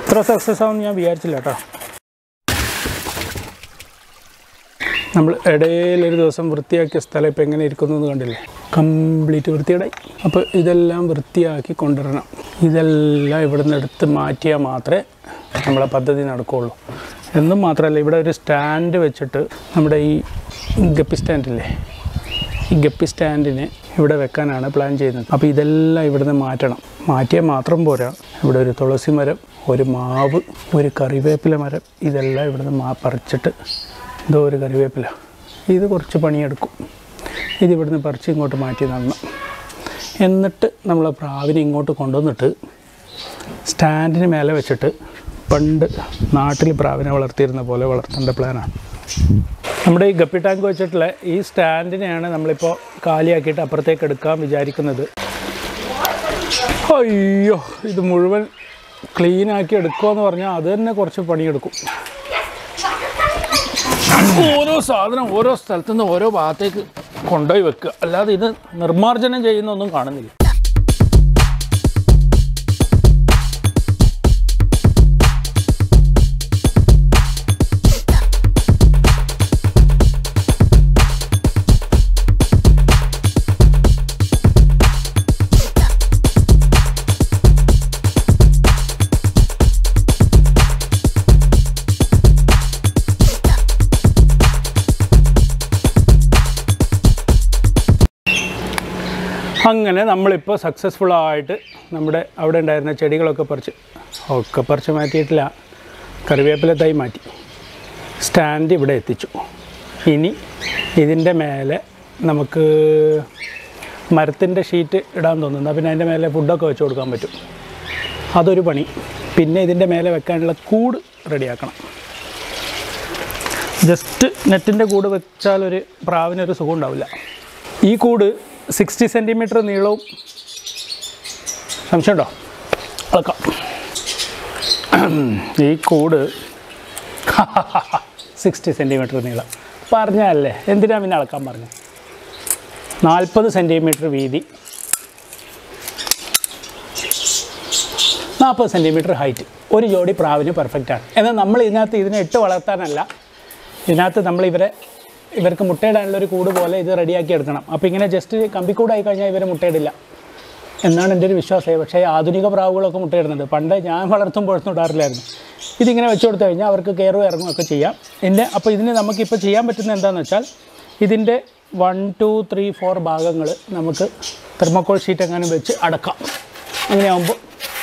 ഇത്ര സക്സസ് ആവുമെന്ന് ഞാൻ വിചാരിച്ചില്ല കേട്ടോ നമ്മൾ ഇടയിലൊരു ദിവസം വൃത്തിയാക്കിയ സ്ഥലം ഇപ്പം എങ്ങനെ ഇരിക്കുന്നു എന്ന് കണ്ടില്ലേ കംപ്ലീറ്റ് വൃത്തിയേടായി അപ്പോൾ ഇതെല്ലാം വൃത്തിയാക്കി കൊണ്ടുവരണം ഇതെല്ലാം ഇവിടുന്ന് എടുത്ത് മാറ്റിയാൽ മാത്രമേ നമ്മളെ പദ്ധതി നടക്കുകയുള്ളൂ എന്നും മാത്രമല്ല ഇവിടെ ഒരു സ്റ്റാൻഡ് വെച്ചിട്ട് നമ്മുടെ ഈ ഗപ്പി സ്റ്റാൻഡില്ലേ ഈ ഗപ്പി സ്റ്റാൻഡിനെ ഇവിടെ വെക്കാനാണ് പ്ലാൻ ചെയ്യുന്നത് അപ്പോൾ ഇതെല്ലാം ഇവിടുന്ന് മാറ്റണം മാറ്റിയാൽ മാത്രം പോരാ ഇവിടെ ഒരു തുളസി മരം ഒരു മാവ് ഒരു കറിവേപ്പില മരം ഇതെല്ലാം ഇവിടുന്ന് മാ പറിച്ചിട്ട് എന്തോ ഒരു കറിവേപ്പില ഇത് കുറച്ച് പണിയെടുക്കും ഇത് ഇവിടുന്ന് പറിച്ച് ഇങ്ങോട്ട് മാറ്റി നടണം എന്നിട്ട് നമ്മൾ ആ പ്രാവിനെ ഇങ്ങോട്ട് കൊണ്ടുവന്നിട്ട് സ്റ്റാൻഡിന് മേലെ വെച്ചിട്ട് പണ്ട് നാട്ടിൽ പ്രാവിനെ വളർത്തിയിരുന്ന പോലെ വളർത്തേണ്ട പ്ലാനാണ് നമ്മുടെ ഈ ഗപ്പി ടാങ്ക് വെച്ചിട്ടുള്ള ഈ സ്റ്റാൻഡിനെയാണ് നമ്മളിപ്പോൾ കാലിയാക്കിയിട്ട് അപ്പുറത്തേക്ക് എടുക്കാൻ വിചാരിക്കുന്നത് അയ്യോ ഇത് മുഴുവൻ ക്ലീൻ ആക്കി എടുക്കുമെന്ന് പറഞ്ഞാൽ അത് തന്നെ കുറച്ച് പണിയെടുക്കും ഓരോ സാധനം ഓരോ സ്ഥലത്തു നിന്ന് ഓരോ ഭാഗത്തേക്ക് കൊണ്ടുപോയി വെക്കുക അല്ലാതെ ഇത് നിർമ്മാർജ്ജനം ചെയ്യുന്നൊന്നും കാണുന്നില്ല അങ്ങനെ നമ്മളിപ്പോൾ സക്സസ്ഫുൾ ആയിട്ട് നമ്മുടെ അവിടെ ഉണ്ടായിരുന്ന ചെടികളൊക്കെ പറിച്ച് ഒക്കെ പറിച്ച് മാറ്റിയിട്ടില്ല കറിവേപ്പില തൈ മാറ്റി സ്റ്റാൻഡ് ഇവിടെ എത്തിച്ചു ഇനി ഇതിൻ്റെ മേലെ നമുക്ക് മരത്തിൻ്റെ ഷീറ്റ് ഇടാൻ തോന്നുന്നു പിന്നെ അതിൻ്റെ മേലെ ഫുഡൊക്കെ വെച്ച് കൊടുക്കാൻ പറ്റും അതൊരു പണി പിന്നെ ഇതിൻ്റെ മേലെ വെക്കാനുള്ള കൂട് റെഡിയാക്കണം ജസ്റ്റ് നെറ്റിൻ്റെ കൂട് വെച്ചാൽ ഒരു പ്രാവിനൊരു സുഖം ഉണ്ടാവില്ല ഈ കൂട് സിക്സ്റ്റി സെൻറ്റിമീറ്റർ നീളവും സംശയമുണ്ടോ അളക്കാം ഈ കൂട് സിക്സ്റ്റി സെൻറ്റിമീറ്റർ നീളം പറഞ്ഞല്ലേ എന്തിനാ പിന്നെ അളക്കാൻ പറഞ്ഞു നാൽപ്പത് സെൻറ്റിമീറ്റർ വീതി നാൽപ്പത് സെൻറ്റിമീറ്റർ ഹൈറ്റ് ഒരു ജോഡി പ്രാവിന് പെർഫെക്റ്റാണ് എന്നാൽ നമ്മൾ ഇതിനകത്ത് ഇതിനെ ഇട്ട് വളർത്താനല്ല ഇതിനകത്ത് നമ്മൾ ഇവരെ ഇവർക്ക് മുട്ടയിടാനുള്ള ഒരു കൂട് പോലെ ഇത് റെഡിയാക്കി എടുക്കണം അപ്പോൾ ഇങ്ങനെ ജസ്റ്റ് കമ്പിക്കൂടായി കഴിഞ്ഞാൽ ഇവർ മുട്ടയിടില്ല എന്നാണ് എൻ്റെ ഒരു വിശ്വാസം പക്ഷേ ആധുനിക പ്രാവുകളൊക്കെ മുട്ടയിടുന്നുണ്ട് പണ്ട് ഞാൻ വളർത്തുമ്പോഴൊന്നും ഇടാറില്ലായിരുന്നു ഇതിങ്ങനെ വെച്ച് കൊടുത്തു കഴിഞ്ഞാൽ അവർക്ക് കയറും ഇറങ്ങും ഒക്കെ ചെയ്യാം പിന്നെ അപ്പോൾ ഇതിന് നമുക്കിപ്പോൾ ചെയ്യാൻ പറ്റുന്നത് എന്താണെന്ന് വെച്ചാൽ ഇതിൻ്റെ വൺ ടു ത്രീ ഫോർ ഭാഗങ്ങൾ നമുക്ക് തെർമോക്കോൾ ഷീറ്റ് എങ്ങാനും വെച്ച് അടക്കാം അങ്ങനെയാകുമ്പോൾ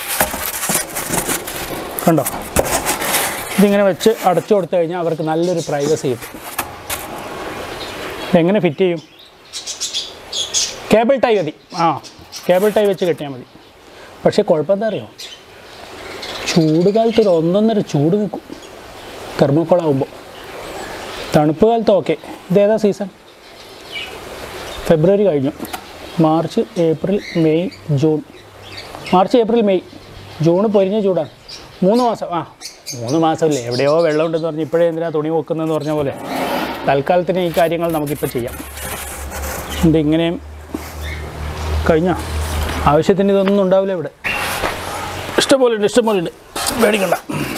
കണ്ടോ ഇതിങ്ങനെ വെച്ച് അടച്ചു കൊടുത്തു കഴിഞ്ഞാൽ അവർക്ക് നല്ലൊരു പ്രൈവസി കിട്ടും ഇതെങ്ങനെ ഫിറ്റ് ചെയ്യും കേബിൾ ടൈ മതി ആ കേബിൾ ടൈ വെച്ച് കെട്ടിയാൽ മതി പക്ഷേ കുഴപ്പം എന്താ അറിയോ ചൂട് കാലത്ത് ഒരു ഒന്നൊന്നര ചൂട് നിൽക്കും തെർമോക്കോളാകുമ്പോൾ തണുപ്പ് കാലത്ത് ഓക്കെ ഇതേതാ സീസൺ ഫെബ്രുവരി കഴിഞ്ഞു March April May June March April May June പൊരിഞ്ഞ ചൂടാണ് മൂന്ന് മാസം ആ മൂന്ന് മാസമല്ലേ എവിടെയോ വെള്ളമുണ്ടെന്ന് പറഞ്ഞ് ഇപ്പോഴേ എന്തിനാ തുണി വെക്കുന്നതെന്ന് പറഞ്ഞ പോലെ തൽക്കാലത്തിന് ഈ കാര്യങ്ങൾ നമുക്കിപ്പോൾ ചെയ്യാം ഇത് ഇങ്ങനെയും കഴിഞ്ഞ ആവശ്യത്തിന് ഇതൊന്നും ഉണ്ടാവില്ല ഇവിടെ ഇഷ്ടംപോലെ ഉണ്ട് ഇഷ്ടംപോലെ ഉണ്ട് മേടിക്കണ്ട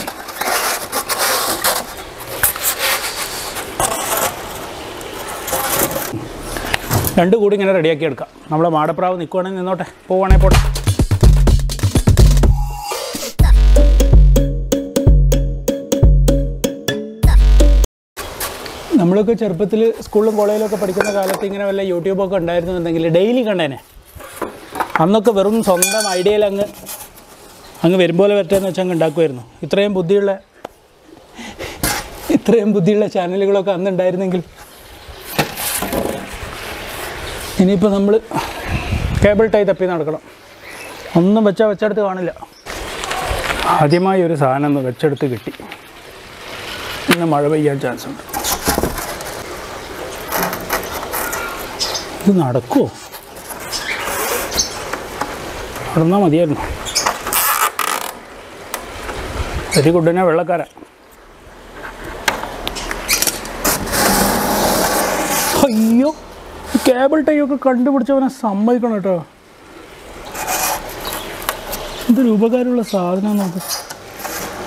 രണ്ട് കൂടി ഇങ്ങനെ റെഡിയാക്കി എടുക്കാം നമ്മളെ മാടപ്രാവ് നിൽക്കുവാണെങ്കിൽ നിന്നോട്ടെ പോവുകയാണെങ്കിൽ പോട്ടെ നമ്മളൊക്കെ ചെറുപ്പത്തിൽ സ്കൂളിലും കോളേജിലൊക്കെ പഠിക്കുന്ന കാലത്ത് ഇങ്ങനെ വല്ല യൂട്യൂബൊക്കെ ഉണ്ടായിരുന്നുണ്ടെങ്കിൽ ഡെയിലി കണ്ടേനെ അന്നൊക്കെ വെറും സ്വന്തം ഐഡിയയിൽ അങ്ങ് അങ്ങ് വരുമ്പോലെ വരട്ടെന്ന് വെച്ചാൽ അങ്ങ് ഉണ്ടാക്കുമായിരുന്നു ഇത്രയും ബുദ്ധിയുള്ള ഇത്രയും ബുദ്ധിയുള്ള ചാനലുകളൊക്കെ അന്ന് ഉണ്ടായിരുന്നെങ്കിൽ ഇനിയിപ്പോൾ നമ്മൾ കേബിൾ ടൈ തപ്പി നടക്കണം ഒന്നും വെച്ചാൽ വെച്ചെടുത്ത് കാണില്ല ആദ്യമായി ഒരു സാധനം ഒന്ന് വെച്ചെടുത്ത് കിട്ടി ഇന്ന് മഴ പെയ്യാൻ ചാൻസ് ഉണ്ട് ഇത് നടക്കുമോ നടന്നാൽ മതിയായിരുന്നു വെരി ഗുഡിനെ വെള്ളക്കാരൻ അയ്യോ ഈ കേബിൾ ടൈ ഒക്കെ കണ്ടുപിടിച്ചവനെ സമ്മതിക്കണം കേട്ടോ ഇതൊരു ഉപകാരമുള്ള സാധനം നോക്ക്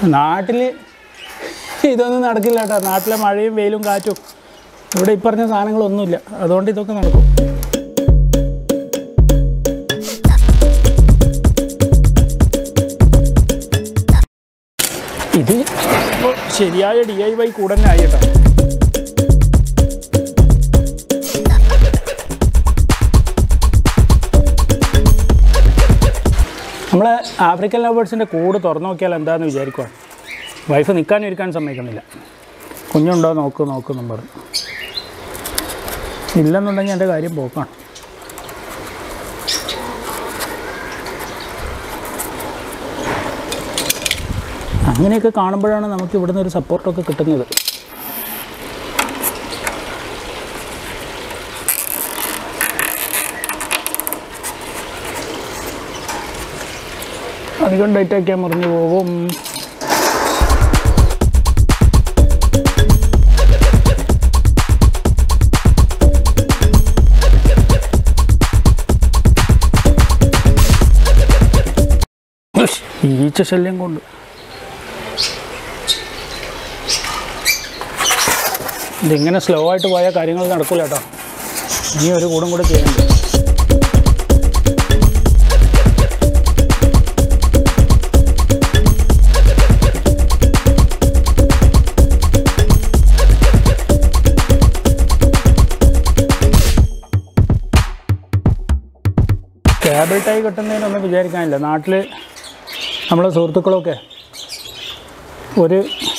നാട്ടിൽ ഇതൊന്നും നടക്കില്ല കേട്ടോ നാട്ടിലെ മഴയും വെയിലും കാറ്റും ഇവിടെ ഈ പറഞ്ഞ സാധനങ്ങളൊന്നുമില്ല അതുകൊണ്ട് ഇതൊക്കെ നടക്കും ഇത് ഇപ്പൊ ശരിയായ ഡി ഐ വൈ കൂടെ തന്നെ ആയി കേട്ടോ നമ്മൾ ആഫ്രിക്കൻ ലവേഴ്സിൻ്റെ കൂട് തുറന്നു നോക്കിയാൽ എന്താണെന്ന് വിചാരിക്കുക വൈഫ് നിൽക്കാനും ഇരിക്കാൻ സമ്മതിക്കുന്നില്ല കുഞ്ഞുണ്ടോ നോക്ക് നോക്കുന്നും പറഞ്ഞു ഇല്ലെന്നുണ്ടെങ്കിൽ എൻ്റെ കാര്യം പോക്കാണ് അങ്ങനെയൊക്കെ കാണുമ്പോഴാണ് നമുക്ക് ഇവിടുന്ന് ഒരു സപ്പോർട്ടൊക്കെ കിട്ടുന്നത് അധികം ഡേറ്റാക്കിയാൽ മറിഞ്ഞു പോകും ഉഷ്, ഈച്ച ശല്യം കൊണ്ട് ഇതിങ്ങനെ സ്ലോ ആയിട്ട് പോയാൽ കാര്യങ്ങൾ നടക്കില്ല കേട്ടോ ഇനി ഒരു കൂടും കൂടെ ചെയ്യുന്നുണ്ട് കേബിൾ ടൈ കിട്ടുന്നതിനൊന്നും വിചാരിക്കാനില്ല നാട്ടിൽ നമ്മളെ സുഹൃത്തുക്കളൊക്കെ ഒരു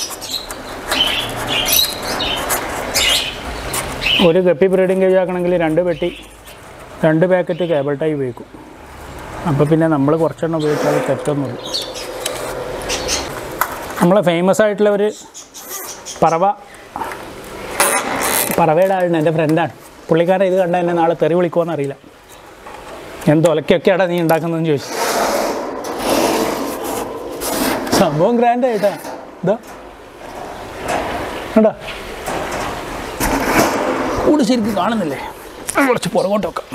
ഒരു ഗപ്പി ബ്രീഡിങ് കേജ് ആക്കണമെങ്കിൽ രണ്ട് പെട്ടി രണ്ട് പാക്കറ്റ് കേബിൾ ടൈ ഉപയോഗിക്കും അപ്പോൾ പിന്നെ നമ്മൾ കുറച്ചെണ്ണം ഉപയോഗിച്ചാൽ തെറ്റൊന്നുമില്ല നമ്മളെ ഫേമസ് ആയിട്ടുള്ള ഒരു പറവ പറവയുടെ ആളുണ്ട് എൻ്റെ ഫ്രണ്ടാണ് പുള്ളിക്കാരൻ ഇത് കണ്ടാൽ എന്നെ നാളെ തെറി വിളിക്കുമോയെന്ന് അറിയില്ല എന്ത് ഒലക്കൊക്കെയാടാ നീ ഉണ്ടാക്കുന്നതെന്ന് ചോദിച്ചു സംഭവം ഗ്രാൻഡ് ആയിട്ടാ ഇതാ കണ്ടാ കൂട് ശരിക്കും കാണുന്നില്ലേ അത് കുറച്ച് പുറകോട്ട് വെക്കാം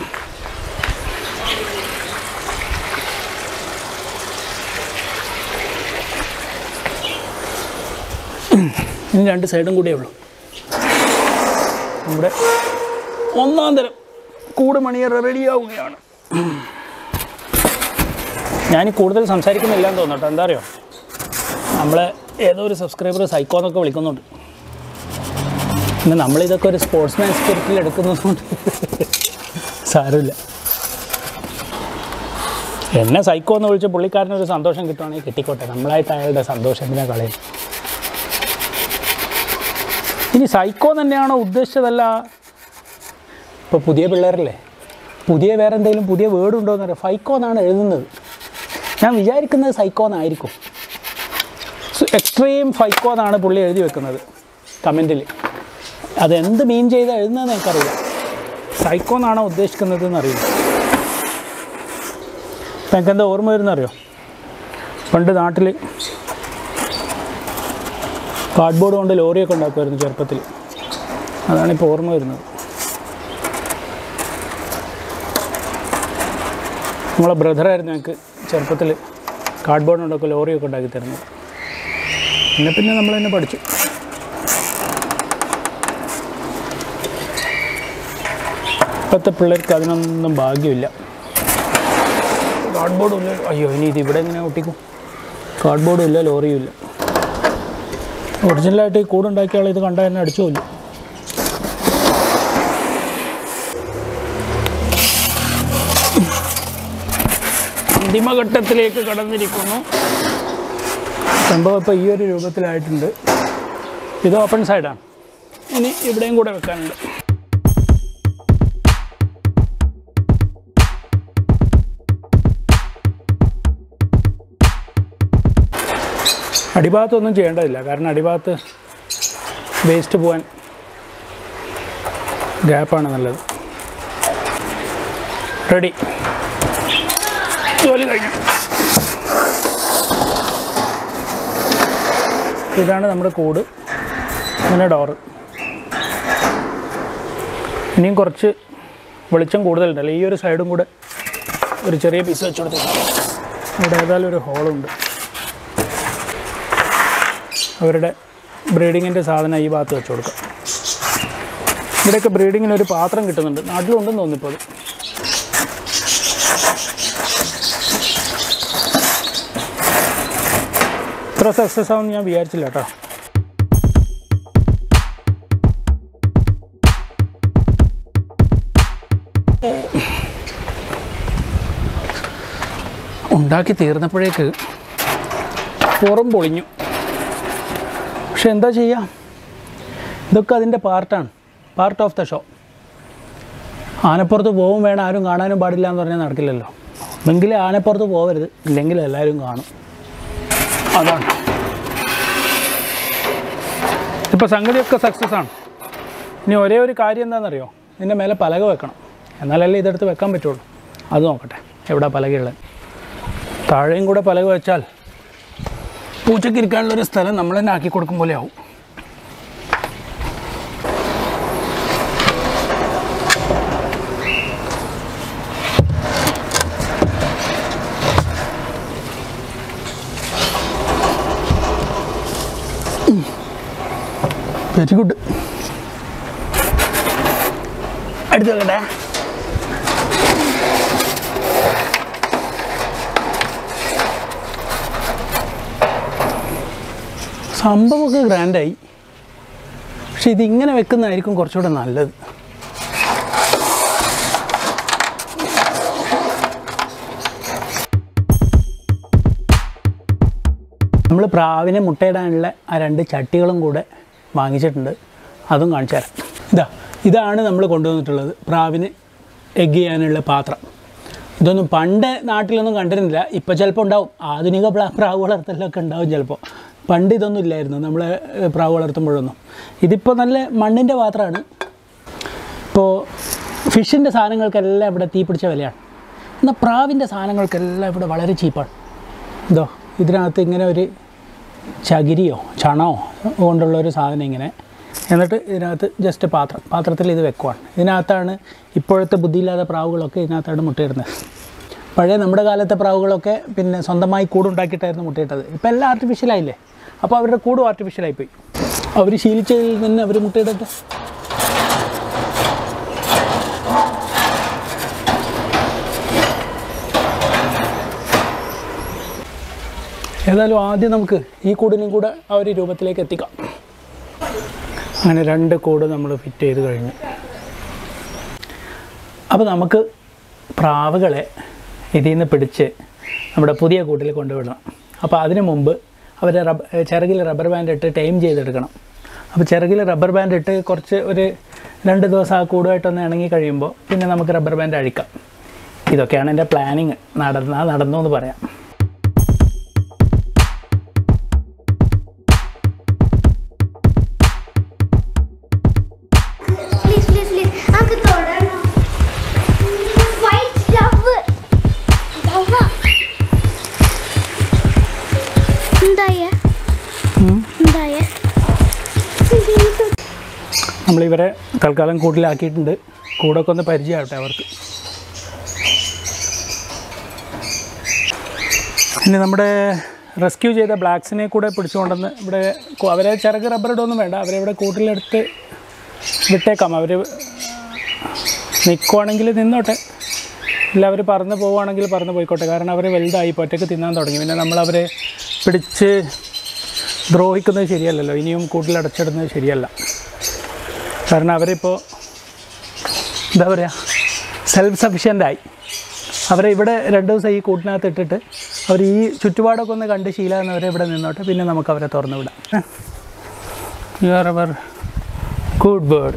ഇനി രണ്ട് സൈഡും കൂടിയേ ഉള്ളൂ നമ്മുടെ ഒന്നാം തരം കൂട് മണിയർ റെഡിയാവുകയാണ് ഞാൻ കൂടുതൽ സംസാരിക്കുന്നില്ല എന്ന് തോന്നട്ടോ എന്താ അറിയോ നമ്മളെ ഏതോ ഒരു സബ്സ്ക്രൈബർ സൈക്കോ എന്നൊക്കെ വിളിക്കുന്നുണ്ട് പിന്നെ നമ്മളിതൊക്കെ ഒരു സ്പോർട്സ്മാൻ സ്പിരിറ്റിൽ എടുക്കുന്നതുകൊണ്ട് സാരമില്ല എന്നെ സൈക്കോ എന്ന് വിളിച്ച് പുള്ളിക്കാരനൊരു സന്തോഷം കിട്ടുവാണെങ്കിൽ കിട്ടിക്കോട്ടെ നമ്മളായിട്ട് അയാളുടെ സന്തോഷത്തിനെ കളയും ഇനി സൈക്കോ തന്നെയാണോ ഉദ്ദേശിച്ചതല്ല ഇപ്പോൾ പുതിയ പിള്ളേരല്ലേ പുതിയ വേറെ എന്തെങ്കിലും പുതിയ വേർഡ് ഉണ്ടോ എന്ന് അറിയാം ഫൈക്കോ എന്നാണ് എഴുതുന്നത് ഞാൻ വിചാരിക്കുന്നത് സൈക്കോ എന്നായിരിക്കും എക്സ്ട്രീം ഫൈക്കോ എന്നാണ് പുള്ളി എഴുതി വെക്കുന്നത് കമൻറ്റിൽ അതെന്ത് മീൻ ചെയ്ത് എഴുതുന്നതെന്ന് എനിക്കറിയില്ല സൈക്കോ എന്നാണോ ഉദ്ദേശിക്കുന്നത് എന്നറിയില്ല ഇപ്പം എനിക്ക് എന്താ ഓർമ്മ വരുന്നറിയോ പണ്ട് നാട്ടിൽ കാർഡ്ബോർഡ് കൊണ്ട് ലോറിയൊക്കെ ഉണ്ടാക്കുമായിരുന്നു ചെറുപ്പത്തിൽ അതാണ് ഇപ്പോൾ ഓർമ്മ വരുന്നത് നമ്മളെ ബ്രദറായിരുന്നു ഞങ്ങൾക്ക് ചെറുപ്പത്തിൽ കാർഡ്ബോർഡ് കൊണ്ടൊക്കെ ലോറിയൊക്കെ ഉണ്ടാക്കി തരുന്നത് പിന്നെ പിന്നെ നമ്മൾ തന്നെ പഠിച്ചു ഇപ്പോഴത്തെ പിള്ളേർക്ക് അതിനൊന്നും ഭാഗ്യമില്ല കാർഡ്ബോർഡും ഇല്ല അയ്യോ ഇനി ഇത് ഇവിടെ എങ്ങനെ ഒട്ടിക്കും കാർഡ്ബോർഡും ഇല്ല ലോറിയും ഇല്ല ഒറിജിനലായിട്ട് ഈ കൂടുണ്ടാക്കിയ ആൾ ഇത് കണ്ടാൽ എന്നെ അടിച്ചു കൊല്ലും അന്തിമഘട്ടത്തിലേക്ക് കടന്നിരിക്കുന്നു സംഭവം ഇപ്പോൾ ഈ ഒരു രൂപത്തിലായിട്ടുണ്ട് ഇത് ഓപ്പൺ സൈഡാണ് ഇനി ഇവിടെയും കൂടെ വെക്കാനുണ്ട് അടിഭാഗത്തൊന്നും ചെയ്യേണ്ടതില്ല കാരണം അടിഭാഗത്ത് വേസ്റ്റ് പോകാൻ ഗ്യാപ്പാണ് നല്ലത് റെഡി ജോലി കഴിഞ്ഞു ഇതാണ് നമ്മുടെ കൂട് ഇങ്ങനെ ഡോറ് ഇനിയും കുറച്ച് വെളിച്ചം കൂടുതലുണ്ടല്ലോ ഈ ഒരു സൈഡും കൂടെ ഒരു ചെറിയ പീസ് വെച്ച് കൊടുത്തു ഇവിടെ ഏതായാലും ഒരു ഹോളുണ്ട് അവരുടെ ബ്രീഡിങ്ങിൻ്റെ സാധനം ഈ ഭാഗത്ത് വെച്ച് കൊടുക്കാം ഇവിടെയൊക്കെ ബ്രീഡിങ്ങിന് ഒരു പാത്രം കിട്ടുന്നുണ്ട് നാട്ടിലുണ്ടെന്ന് തോന്നിപ്പോൾ അത് ഇത്ര സക്സസ് ആവുമെന്ന് ഞാൻ വിചാരിച്ചില്ല കേട്ടോ ഉണ്ടാക്കി തീർന്നപ്പോഴേക്ക് പുറം പൊളിഞ്ഞു പക്ഷെ എന്താ ചെയ്യുക ഇതൊക്കെ അതിൻ്റെ പാർട്ടാണ് പാർട്ട് ഓഫ് ദ ഷോ ആനപ്പുറത്ത് പോവും വേണം ആരും കാണാനും പാടില്ല എന്ന് പറഞ്ഞാൽ നടക്കില്ലല്ലോ എങ്കിൽ ആനപ്പുറത്ത് പോകരുത് ഇല്ലെങ്കിൽ എല്ലാവരും കാണും അതാണ് ഇപ്പോൾ സംഗതിയൊക്കെ സക്സസ് ആണ് ഇനി ഒരേ ഒരു കാര്യം എന്താണെന്നറിയോ ഇതിൻ്റെ മേലെ പലക വെക്കണം എന്നാലല്ലേ ഇതെടുത്ത് വെക്കാൻ പറ്റുള്ളൂ അത് നോക്കട്ടെ എവിടെ പലകയുള്ളത് താഴെയും കൂടെ പലക വെച്ചാൽ പൂച്ചയ്ക്ക് ഇരിക്കാനുള്ളൊരു സ്ഥലം നമ്മൾ തന്നെ ആക്കി കൊടുക്കും പോലെ ആവും വെരി ഗുഡ് അടുത്ത് വെക്കട്ടെ സംഭവമൊക്കെ ഗ്രാൻഡായി പക്ഷെ ഇതിങ്ങനെ വെക്കുന്നതായിരിക്കും കുറച്ചുകൂടെ നല്ലത് നമ്മൾ പ്രാവിനെ മുട്ടയിടാനുള്ള ആ രണ്ട് ചട്ടികളും കൂടെ വാങ്ങിച്ചിട്ടുണ്ട് അതും കാണിച്ചു തരാം ഇതാ ഇതാണ് നമ്മൾ കൊണ്ടുവന്നിട്ടുള്ളത് പ്രാവിന് എഗ് ചെയ്യാനുള്ള പാത്രം ഇതൊന്നും പണ്ട് നാട്ടിലൊന്നും കണ്ടിരുന്നില്ല ഇപ്പോൾ ചിലപ്പോൾ ഉണ്ടാവും ആധുനിക പ്ലാ- പ്രാവ് വളർത്തലൊക്കെ ഉണ്ടാവും ചിലപ്പോൾ പണ്ട് ഇതൊന്നും ഇല്ലായിരുന്നു നമ്മൾ പ്രാവ് വളർത്തുമ്പോഴൊന്നും ഇതിപ്പോൾ നല്ല മണ്ണിൻ്റെ പാത്രമാണ് ഇപ്പോൾ ഫിഷിൻ്റെ സാധനങ്ങൾക്കെല്ലാം ഇവിടെ തീ പിടിച്ച വിലയാണ് എന്നാൽ പ്രാവിൻ്റെ സാധനങ്ങൾക്കെല്ലാം ഇവിടെ വളരെ ചീപ്പാണ് ഇതോ ഇതിനകത്ത് ഇങ്ങനെ ഒരു ചകിരിയോ ചണമോ കൊണ്ടുള്ള ഒരു സാധനം ഇങ്ങനെ എന്നിട്ട് ഇതിനകത്ത് ജസ്റ്റ് പാത്രം പാത്രത്തിൽ ഇത് വെക്കുവാണ് ഇതിനകത്താണ് ഇപ്പോഴത്തെ ബുദ്ധിയില്ലാത്ത പ്രാവുകളൊക്കെ ഇതിനകത്താണ് മുട്ടയിടുന്നത് പഴയ നമ്മുടെ കാലത്തെ പ്രാവുകളൊക്കെ പിന്നെ സ്വന്തമായി കൂടുണ്ടാക്കിയിട്ടായിരുന്നു മുട്ടയിട്ടത് ഇപ്പോൾ എല്ലാം ആർട്ടിഫിഷ്യലായില്ലേ അപ്പോൾ അവരുടെ കൂടും ആർട്ടിഫിഷ്യലായിപ്പോയി അവർ ശീലിച്ചതിൽ നിന്ന് അവർ മുട്ടയിടട്ടെ ഏതായാലും ആദ്യം നമുക്ക് ഈ കൂടിനും കൂടെ ആ ഒരു രൂപത്തിലേക്ക് എത്തിക്കാം അങ്ങനെ രണ്ട് കൂട് നമ്മൾ ഫിറ്റ് ചെയ്ത് കഴിഞ്ഞു അപ്പോൾ നമുക്ക് പ്രാവുകളെ ഇതിൽ നിന്ന് പിടിച്ച് നമ്മുടെ പുതിയ കൂട്ടിൽ കൊണ്ടുവിടണം അപ്പോൾ അതിന് മുമ്പ് അവരെ റബ്ബർ ചിറകിൽ റബ്ബർ ബാൻഡ് ഇട്ട് ടൈം ചെയ്തെടുക്കണം അപ്പോൾ ചിറകിൽ റബ്ബർ ബാൻഡ് ഇട്ട് കുറച്ച് ഒരു രണ്ട് ദിവസം ആ കൂടുമായിട്ടൊന്ന് ഇണങ്ങി കഴിയുമ്പോൾ പിന്നെ നമുക്ക് റബ്ബർ ബാൻഡ് അഴിക്കാം ഇതൊക്കെയാണ് എൻ്റെ പ്ലാനിങ് നടന്നാൽ നടന്നു എന്ന് പറയാം പ്ലീസ് പ്ലീസ് പ്ലീസ് നമുക്ക് തൊടണം വൈറ്റ് ലവ് ലവ് എന്തായ എന്തായ നമ്മളിവരെ തൽക്കാലം കൂട്ടിലാക്കിയിട്ടുണ്ട് കൂടൊക്കെ ഒന്ന് പരിചയമാവട്ടെ അവർക്ക് ഇനി നമ്മുടെ റെസ്ക്യൂ ചെയ്ത ബ്ലാക്സിനെ കൂടെ പിടിച്ചുകൊണ്ടെന്ന് ഇവിടെ കു- അവരെ ചിറക് റബ്ബർ ഇടൊന്നും വേണ്ട അവരെ ഇവിടെ കൂട്ടിലെടുത്ത് വിട്ടേക്കാം അവർ നിൽക്കുവാണെങ്കിൽ നിന്നോട്ടെ ഇല്ല അവർ പറന്ന് പോവുകയാണെങ്കിൽ പറന്ന് പോയിക്കോട്ടെ കാരണം അവർ വലുതായി ഇപ്പോൾ ഒറ്റയ്ക്ക് തിന്നാൻ തുടങ്ങി പിന്നെ നമ്മൾ അവരെ പിടിച്ച് ദ്രോഹിക്കുന്നത് ശരിയല്ലല്ലോ ഇനിയും കൂട്ടിലടച്ചിടുന്നത് ശരിയല്ല കാരണം അവരിപ്പോൾ എന്താ പറയുക സെൽഫ് സഫിഷ്യൻ്റായി അവരെ ഇവിടെ രണ്ട് ദിവസം ഈ കൂട്ടിനകത്ത് ഇട്ടിട്ട് അവർ ഈ ചുറ്റുപാടൊക്കെ ഒന്ന് കണ്ട് ശീലമാകുന്നവരെ ഇവിടെ നിന്നോട്ടെ പിന്നെ നമുക്ക് അവരെ തുറന്നു വിടാം you are our good bird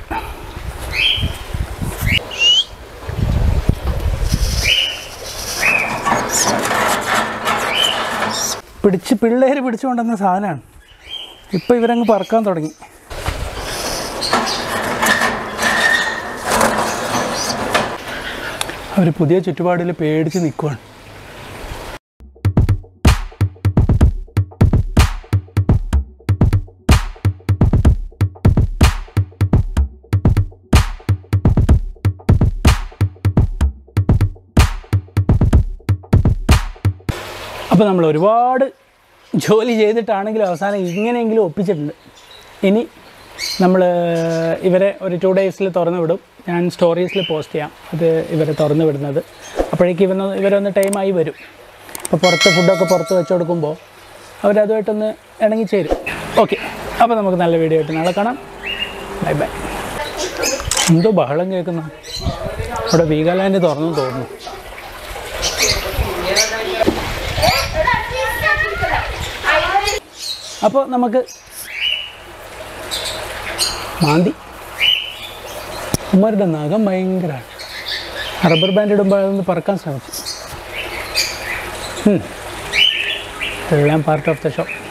പിടിച്ച് പിള്ളേർ പിടിച്ചുകൊണ്ടുവന്ന സാധനമാണ് ഇപ്പോൾ ഇവരങ്ങ് പറക്കാൻ തുടങ്ങി അവർ പുതിയ ചുറ്റുപാടിൽ പേടിച്ച് നിൽക്കുവാണ് അപ്പോൾ നമ്മൾ ഒരുപാട് ജോലി ചെയ്തിട്ടാണെങ്കിലും അവസാനം ഇങ്ങനെയെങ്കിലും ഒപ്പിച്ചിട്ടുണ്ട് ഇനി നമ്മൾ ഇവരെ ഒരു ടു ഡേയ്സിൽ തുറന്നു വിടും ഞാൻ സ്റ്റോറീസിൽ പോസ്റ്റ് ചെയ്യാം അത് ഇവരെ തുറന്നു വിടുന്നത് അപ്പോഴേക്കും ഇവന്ന് ഇവരൊന്ന് ടൈമായി വരും അപ്പോൾ പുറത്ത് ഫുഡൊക്കെ പുറത്ത് വെച്ച് കൊടുക്കുമ്പോൾ അവരതുമായിട്ടൊന്ന് ഇണങ്ങി ചേരും ഓക്കെ അപ്പോൾ നമുക്ക് നല്ല വീഡിയോ ആയിട്ട് നാളെ കാണാം ബൈ ബൈ എന്തോ ബഹളം കേൾക്കുന്നു അവിടെ വീഗാലാൻഡ് തുറന്നു തോന്നുന്നു അപ്പോൾ നമുക്ക് മാന്തി ഉമ്മരുടെ നഖം ഭയങ്കരമാണ് റബ്ബർ ബാൻഡ് ഇടുമ്പോൾ അതൊന്ന് പറക്കാൻ ശ്രമിച്ചു ഉം. എല്ലാം പാർട്ട് ഓഫ് ദ ഷോ